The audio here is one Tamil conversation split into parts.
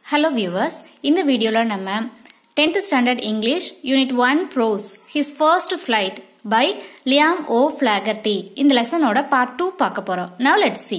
ஹலோ வியூவர்ஸ் இந்த வீடியோவில் நம்ம 10th standard English unit one prose his first flight by Liam O'Flaherty இந்த லெசனோட பார்ட் டூ பார்க்க போகிறோம் now let see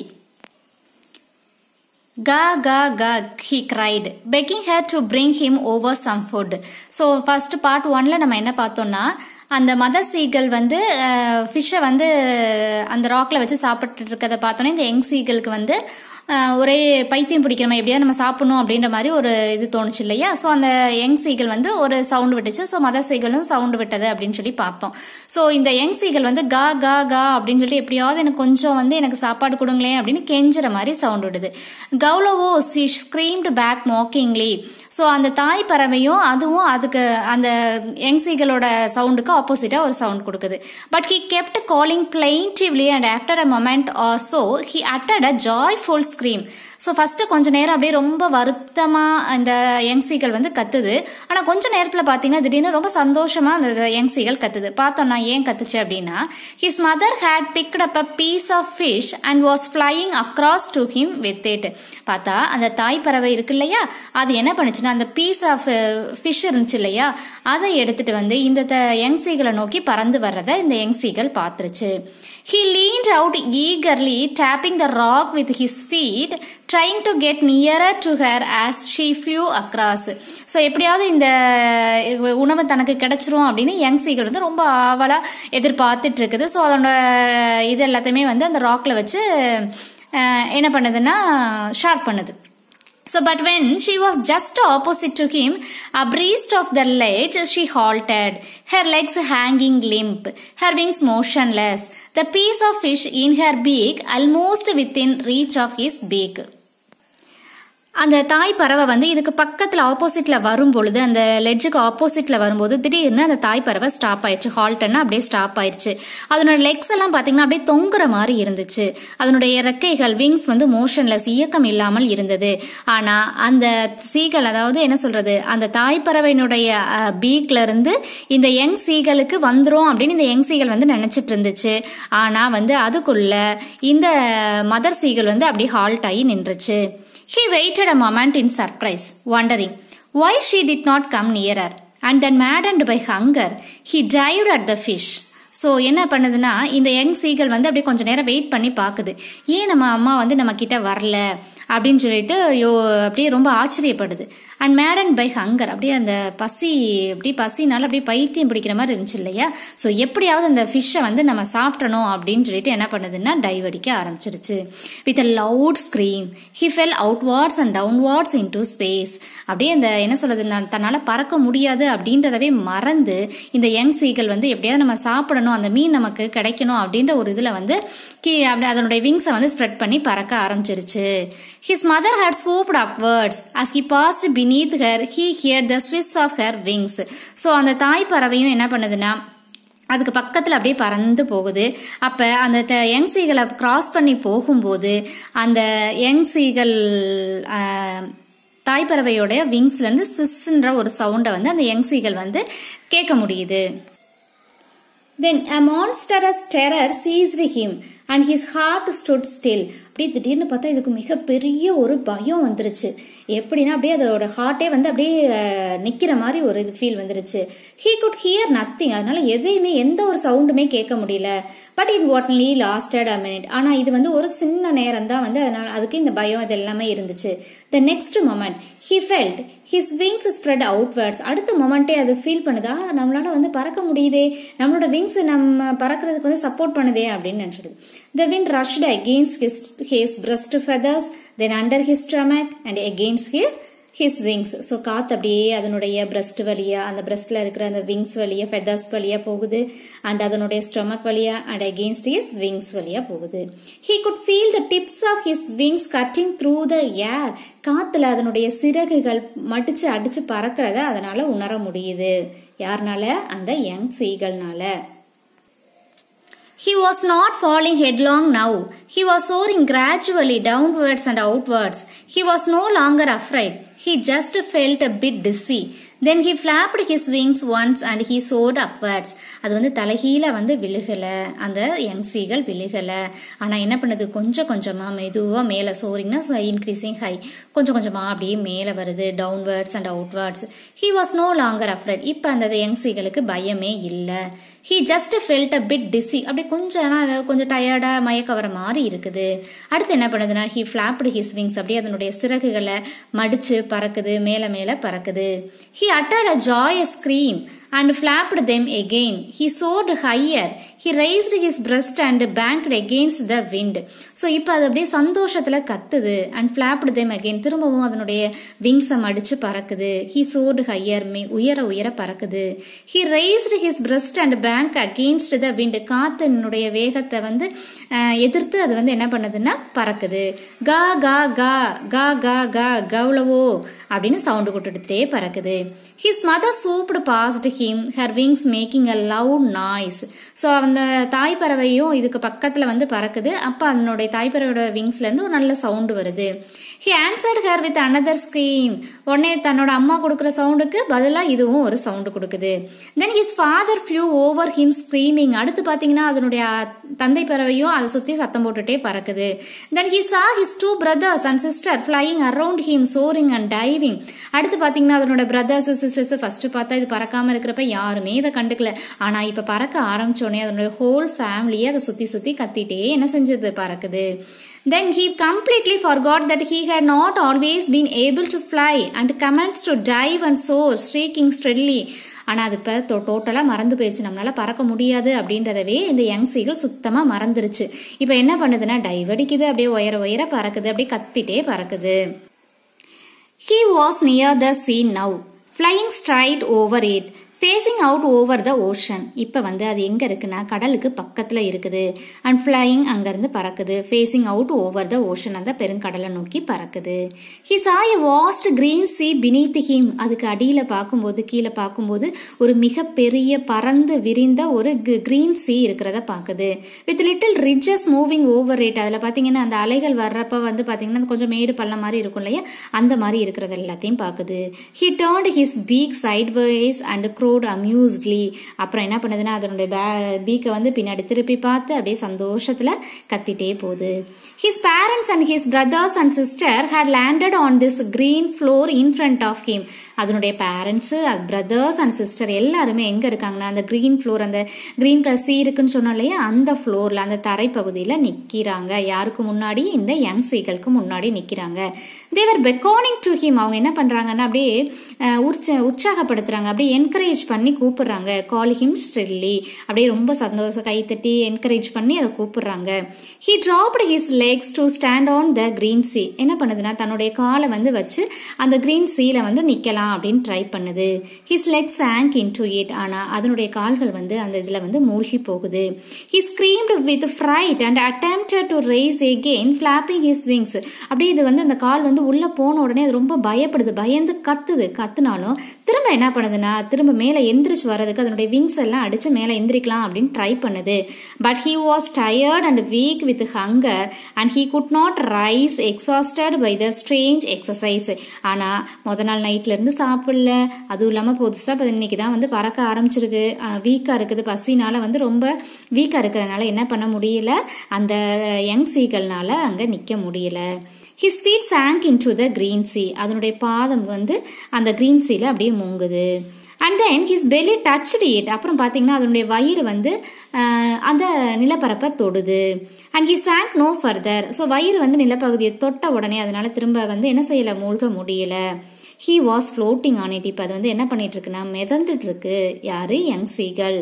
Ga ga ga, he cried, begging her to bring him over some food. So first part ஒன்ல நம்ம என்ன பார்த்தோம்னா அந்த மதர் சீகல் வந்து ஃபிஷ்ஷை வந்து அந்த ராக்ல வச்சு சாப்பிட்டு இருக்கிறத பார்த்தோன்னே இந்த யங் சீகலுக்கு வந்து அஹ், ஒரே பைத்தியம் பிடிக்கிற மாதிரி எப்படியா நம்ம சாப்பிடணும் அப்படின்ற மாதிரி ஒரு இது தோணுச்சு இல்லையா ஸோ அந்த யங் சீகல் வந்து ஒரு சவுண்ட் விட்டுச்சு ஸோ மதர் சீகலும் சவுண்ட் விட்டது அப்படின்னு சொல்லி பார்த்தோம் ஸோ இந்த யங் சீகல் வந்து கா கா கா அப்படின்னு சொல்லிட்டு எப்படியாவது எனக்கு கொஞ்சம் வந்து எனக்கு சாப்பாடு கொடுங்களேன் அப்படின்னு கெஞ்சுற மாதிரி சவுண்ட் விடுது கௌலவோ she screamed back mockingly so அந்த தாய் பறவையும் அதுவும் அதுக்கு அந்த யங் சீகளோட சவுண்டுக்கு ஆப்போசிட்டாக ஒரு சவுண்ட் கொடுக்குது but he kept calling plaintively and after a moment or so he அட்டட் a joyful scream so first கொஞ்ச நேரம் அப்படியே ரொம்ப வருத்தமாக இந்த யங் சீகள் வந்து கத்துது ஆனால் கொஞ்ச நேரத்தில் பார்த்தீங்கன்னா திடீர்னு ரொம்ப சந்தோஷமாக அந்த யங் சீகள் கத்துது பார்த்தோம்னா ஏன் கத்துச்சு அப்படின்னா his mother had picked up a piece of fish and was flying across to him with it பார்த்தா அந்த தாய் பறவை இருக்கு இல்லையா அது என்ன பண்ணுச்சுன்னா அந்த பீஸ் ஆஃப் ஃபிஷ் இருந்துச்சு இல்லையா அதை எடுத்துட்டு வந்து இந்த யங் சீகளை நோக்கி பறந்து வர்றதை இந்த யங் சீகள் பார்த்துருச்சு He leaned out eagerly, tapping the rock with his feet, trying to get nearer to her as she flew across. So எப்படியாவது இந்த உணவு தனக்கு கிடைச்சிரும் அப்படின்னு யங் சீகள் வந்து ரொம்ப ஆவலாக எதிர்பார்த்துட்டு இருக்குது ஸோ அதோட இது எல்லாத்தையுமே வந்து அந்த ராக்ல வச்சு அஹ், என்ன பண்ணுதுன்னா ஷார்ப் பண்ணுது So, but when she was just opposite to him, abreast of the ledge, she halted, her legs hanging limp, her wings motionless, the piece of fish in her beak almost within reach of his beak. அந்த தாய் பறவை வந்து இதுக்கு பக்கத்தில் ஆப்போசிட்டில் வரும் பொழுது அந்த லெட்ஜுக்கு ஆப்போசிட்டில் வரும்போது திடீர்னு அந்த தாய் பறவை ஸ்டாப் ஆயிடுச்சு ஹால்ட்னா அப்படியே ஸ்டாப் ஆயிடுச்சு அதனோட லெக்ஸ் எல்லாம் பார்த்தீங்கன்னா அப்படியே தொங்குற மாதிரி இருந்துச்சு அதனுடைய ரெக்கைகள் விங்ஸ் வந்து மோஷன்லெஸ் இயக்கம் இல்லாமல் இருந்தது ஆனால் அந்த சீகள் அதாவது என்ன சொல்றது அந்த தாய் பறவையினுடைய பீக்ல இருந்து இந்த யங் சீகளுக்கு வந்துரும் அப்படின்னு இந்த யங் சீகள் வந்து நினைச்சிட்டு இருந்துச்சு ஆனால் வந்து அதுக்குள்ள இந்த மதர் சீகள் வந்து அப்படியே ஹால்ட் ஆகி நின்றுச்சு He waited a moment in surprise, wondering why she did not come nearer. And then, maddened by hunger, he dived at the fish. So என்ன பண்ணுதுன்னா இந்த யங் சீகள் வந்து அப்படியே கொஞ்சம் நேரம் வெயிட் பண்ணி பார்க்குது ஏன் நம்ம அம்மா வந்து நம்ம கிட்ட வரல அப்படின்னு சொல்லிட்டு யோ அப்படியே ரொம்ப ஆச்சரியப்படுது அண்ட் மேடன் பை ஹங்கர் அப்படியே அந்த பசி அப்படியே பசினால அப்படியே பைத்தியம் பிடிக்கிற மாதிரி இருந்துச்சு இல்லையா ஸோ எப்படியாவது அந்த ஃபிஷ்ஷை வந்து நம்ம சாப்பிடணும் அப்படின்னு சொல்லிட்டு என்ன பண்ணுதுன்னா டைவ் அடிக்க ஆரம்பிச்சிருச்சு with a loud scream he fell outwards and downwards into space அப்படியே இந்த என்ன சொல்றது நான் தன்னால் பறக்க முடியாது அப்படின்றதவே மறந்து இந்த யங் சீகள் வந்து எப்படியாவது நம்ம சாப்பிடணும் அந்த மீன் நமக்கு கிடைக்கணும் அப்படின்ற ஒரு இதில் வந்து கீ அப்படி அதனுடைய விங்ஸை வந்து ஸ்ப்ரெட் பண்ணி பறக்க ஆரம்பிச்சிருச்சு his mother had swooped upwards as he passed beneath her he heard the swiss of her wings ஸோ அந்த தாய் பறவையும் என்ன பண்ணுதுன்னா அதுக்கு பக்கத்தில் அப்படியே பறந்து போகுது அப்போ அந்த த யங் சீகளை கிராஸ் பண்ணி போகும்போது அந்த யங் சீகள் தாய் பறவையோட விங்ஸ்லேருந்து ஸ்விஸ்ன்ற ஒரு சவுண்டை வந்து அந்த யங் சீகள் வந்து கேட்க முடியுது then a monstrous terror seized him and his heart stood still அப்படியே திடீர்னு பார்த்தா இதுக்கு மிகப்பெரிய ஒரு பயம் வந்துருச்சு எப்படின்னா அப்படியே அதோட ஹார்ட்டே வந்து அப்படியே நிற்கிற மாதிரி ஒரு இது ஃபீல் வந்துருச்சு ஹீ குட் ஹியர் நத்திங் அதனால எதையுமே எந்த ஒரு சவுண்டுமே கேட்க முடியல but it only lasted a minute ஆனால் இது வந்து ஒரு சின்ன நேரம் தான் வந்து அதனால அதுக்கு இந்த பயம் இது எல்லாமே இருந்துச்சு the next moment he felt his wings spread outwards அடுத்த மொமெண்ட்டே அது ஃபீல் பண்ணுதா நம்மளால வந்து பறக்க முடியுதே நம்மளோட விங்ஸ் நம்ம பறக்கிறதுக்கு வந்து சப்போர்ட் பண்ணுதே அப்படின்னு நினச்சிடுது the wind rushed against his his breast feathers, then under his stomach and against his his wings so காற்று அப்படியே அதனுடைய பிரஸ்ட் வழியா அந்த பிரஸ்ட்ல இருக்கிற அந்த விங்ஸ் வழியா ஃபெதர்ஸ் வழியா போகுது அண்ட் அதனுடைய ஸ்டொமக் வழியா அண்ட் அகெயின்ஸ்ட் ஹிஸ் விங்ஸ் வழியா போகுது he could feel the tips of his wings cutting through the air காத்துல அதனுடைய சிறகுகள் மடிச்சு அடிச்சு பறக்கிறத அதனால உணர முடியுது யாருனால அந்த யங் சீகள்னால He was not falling headlong now. He was soaring gradually downwards and outwards. He was no longer afraid. He just felt a bit dizzy. Then he flapped his wings once and he soared upwards அது வந்து தலைகீழ வந்து விழுகலை அந்த யங் சீகள் விழுகலை ஆனால் என்ன பண்ணுது கொஞ்சம் கொஞ்சமாக மெதுவாக மேலே சோரிங்னா இன்க்ரீசிங் ஹை கொஞ்சம் கொஞ்சமாக அப்படியே மேலே வருது downwards and outwards he was no longer afraid இப்போ அந்த யங் சீகளுக்கு பயமே இல்லை he just felt a bit dizzy அப்படியே கொஞ்சம் ஆனால் அது கொஞ்சம் டயர்டாக மயக்க வர மாதிரி இருக்குது அடுத்து என்ன பண்ணுதுன்னா ஹீ ஃபிளாப்டு ஹிஸ் விங்ஸ் அப்படியே அதனுடைய சிறகுகளை மடிச்சு பறக்குது மேலே மேலே பறக்குது ஹீ அட்டட் a joy scream and flapped them again. He soared higher. He raised his breast and banked against the wind. So இப்போ அது அப்படியே சந்தோஷத்தில் கத்துது அண்ட் ஃபிளாப்டு them again. திரும்பவும் அதனுடைய விங்ஸை மடிச்சு பறக்குது ஹி சோர்டு ஹையர் மே உயர உயர பறக்குது he raised his breast and bank against the wind. காத்தினுடைய வேகத்தை வந்து எதிர்த்து அது வந்து என்ன பண்ணுதுன்னா பறக்குது கா கா கா கா கா கா கவுளவோ அப்படின்னு சவுண்டு கொடுத்துட்டே பறக்குது his mother swooped past him her wings making a loud noise so அந்த தாய் பறவையும் இதுக்கு பக்கத்தில் வந்து பறக்குது அப்போ அதனுடைய தாய் பறவையோட விங்ஸ்லேருந்து ஒரு நல்ல சவுண்டு வருது he answered her with another scream உடனே தன்னோட அம்மா கொடுக்குற சவுண்டுக்கு பதிலாக இதுவும் ஒரு சவுண்டு கொடுக்குது then his father flew over him screaming அடுத்து பார்த்தீங்கன்னா அதனுடைய தந்தை பறவையும் அதை சுற்றி சத்தம் போட்டுட்டே பறக்குது then he saw his two brothers and sister flying around him soaring and diving அடுத்து பார்த்தீங்கன்னா அதனோட பிரதர்ஸ் சிஸ்டர்ஸ் ஃபர்ஸ்ட் பார்த்தா இது பறக்காம இருக்கிறப்ப யாருமே இதை கண்டுக்கல ஆனா இப்ப பறக்க ஆரம்பிச்சோடனே அதனுடைய ஹோல் ஃபேமிலியே அதை சுத்தி சுத்தி கத்திட்டே என்ன செஞ்சது பறக்குது Then he completely forgot that he had not always been able to fly and commenced to dive and soar, shrieking steadily. ஆனால் அது இப்போ டோட்டலாக மறந்து போயிடுச்சு நம்மளால பறக்க முடியாது அப்படின்றதவே இந்த யங் சீகள் சுத்தமாக மறந்துருச்சு இப்போ என்ன பண்ணுதுன்னா டைவ் அடிக்குது அப்படியே உயர உயர பறக்குது அப்படியே கத்திட்டே பறக்குது he was near the sea now flying straight over it facing out over the ocean இப்போ வந்து அது எங்கே இருக்குன்னா கடலுக்கு பக்கத்தில் இருக்குது அண்ட் ஃப்ளையிங் அங்கேருந்து பறக்குது facing out over the ocean அந்த பெருங்கடலை நோக்கி பறக்குது he saw a vast green sea beneath him அதுக்கு அடியில் பார்க்கும்போது கீழே பார்க்கும்போது ஒரு மிகப்பெரிய பறந்து விரிந்த ஒரு கிரீன் சி இருக்கிறத பார்க்குது with little ridges moving over it அதில் பார்த்தீங்கன்னா அந்த அலைகள் வர்றப்ப வந்து பார்த்தீங்கன்னா கொஞ்சம் மேடு பள்ளம் மாதிரி இருக்கும் இல்லையா அந்த மாதிரி இருக்கிறது எல்லாத்தையும் பார்க்குது he turned his beak sideways and crowed amusedly அப்புறம் என்ன பண்ணுதுன்னா அதனுடைய பே பீக்கை வந்து பின்னாடி திருப்பி பார்த்து அப்படியே சந்தோஷத்தில் கத்திட்டே போகுது his parents and his brothers and sister had landed on this green floor in front of him அதனுடைய பேரண்ட்ஸு பிரதர்ஸ் அண்ட் சிஸ்டர் எல்லாருமே எங்கே இருக்காங்கன்னா அந்த க்ரீன் ஃப்ளோர் அந்த க்ரீன் கலர் சீ இருக்குன்னு சொன்னோம் இல்லையா அந்த ஃப்ளோரில் அந்த தரைப்பகுதியில் நிற்கிறாங்க யாருக்கு முன்னாடி இந்த யங் சீகளுக்கு முன்னாடி நிற்கிறாங்க தேவர் பெக்கானிங் டு ஹிம் அவங்க என்ன பண்ணுறாங்கன்னா அப்படியே உற்ச உற்சாகப்படுத்துறாங்க அப்படியே என்கரேஜ் பண்ணி கூப்பிடுறாங்க கால் ஹிம் ஸ்ட்ரில்லி அப்படியே ரொம்ப சந்தோஷம் கைத்தட்டி என்கரேஜ் பண்ணி அதை கூப்பிடுறாங்க he dropped his legs to stand on the green sea என்ன பண்ணுதுன்னா தன்னுடைய காலை வந்து வச்சு அந்த கிரீன் சீல வந்து நிற்கலாம் அப்படின்னு ட்ரை பண்ணுது his legs sank into it இட் ஆனால் அதனுடைய கால்கள் வந்து அந்த இதில் வந்து மூழ்கி போகுது he screamed with fright and attempted to rise again flapping his wings அப்படியே இது வந்து அந்த கால் வந்து உள்ளே போன உடனே அது ரொம்ப பயப்படுது பயந்து கத்துது கத்துனாலும் திரும்ப என்ன பண்ணுதுன்னா திரும்ப மேலே எந்திரிச்சு வர்றதுக்கு அதனுடைய விங்ஸ் எல்லாம் அடிச்சு மேலே எந்திரிக்கலாம் அப்படின்னு ட்ரை பண்ணுது but he was tired and weak with hunger and he could not rise exhausted by the strange exercise ஆனால் முத நாள் நைட்ல இருந்து சாப்பிடல அதுவும் இல்லாமல் புதுசாக இப்போ இன்னைக்கு தான் வந்து பறக்க ஆரம்பிச்சிருக்கு வீக்காக இருக்குது பசினால வந்து ரொம்ப வீக்காக இருக்கிறதுனால என்ன பண்ண முடியல அந்த யங் சீகள்னால அங்கே நிற்க முடியல his feet sank into the green sea அதனுடைய பாதம் வந்து அந்த கிரீன் சீல அப்படியே மூங்குது and then his belly touched it அப்புறம் பார்த்தீங்கன்னா அதனுடைய வயிறு வந்து அந்த நிலப்பரப்பை தொடுது and he sank no further so வயிறு வந்து நிலப்பகுதியை தொட்ட உடனே அதனால திரும்ப வந்து என்ன செய்யலை மூழ்க முடியல he was floating on it இப்போ அது வந்து என்ன பண்ணிட்டு இருக்குன்னா மிதந்துட்டு இருக்கு யாரு young seagull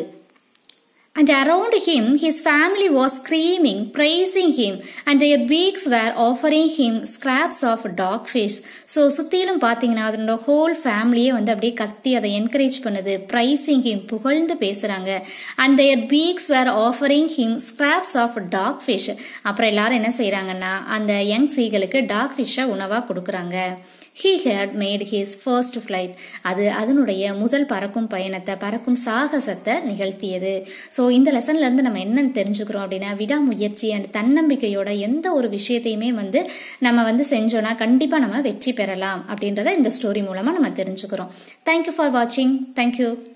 And around him, his family was screaming, praising him, and their beaks were offering him scraps of dogfish. So சுற்றிலும் பார்த்தீங்கன்னா அதனோட ஹோல் ஃபேமிலியே வந்து அப்படியே கத்தி அதை என்கரேஜ் பண்ணுது ப்ரைஸிங் ஹிம் புகழ்ந்து பேசுகிறாங்க and their beaks were offering him scraps of dogfish அப்புறம் எல்லாரும் என்ன செய்கிறாங்கன்னா அந்த யங் சீகளுக்கு டாக் ஃபிஷ்ஷை உணவாக கொடுக்குறாங்க he had made his first flight அது அதனுடைய முதல் பறக்கும் பயணத்தை பறக்கும் சாகசத்தை நிகழ்த்தியது ஸோ இந்த லெசன்ல இருந்து நம்ம என்னன்னு தெரிஞ்சுக்கிறோம் அப்படின்னா விடாமுயற்சி அண்ட் தன்னம்பிக்கையோட எந்த ஒரு விஷயத்தையுமே வந்து நம்ம வந்து செஞ்சோம்னா கண்டிப்பாக நம்ம வெற்றி பெறலாம் அப்படின்றத இந்த ஸ்டோரி மூலமாக நம்ம தெரிஞ்சுக்கிறோம் தேங்க்யூ ஃபார் வாட்சிங் தேங்க்யூ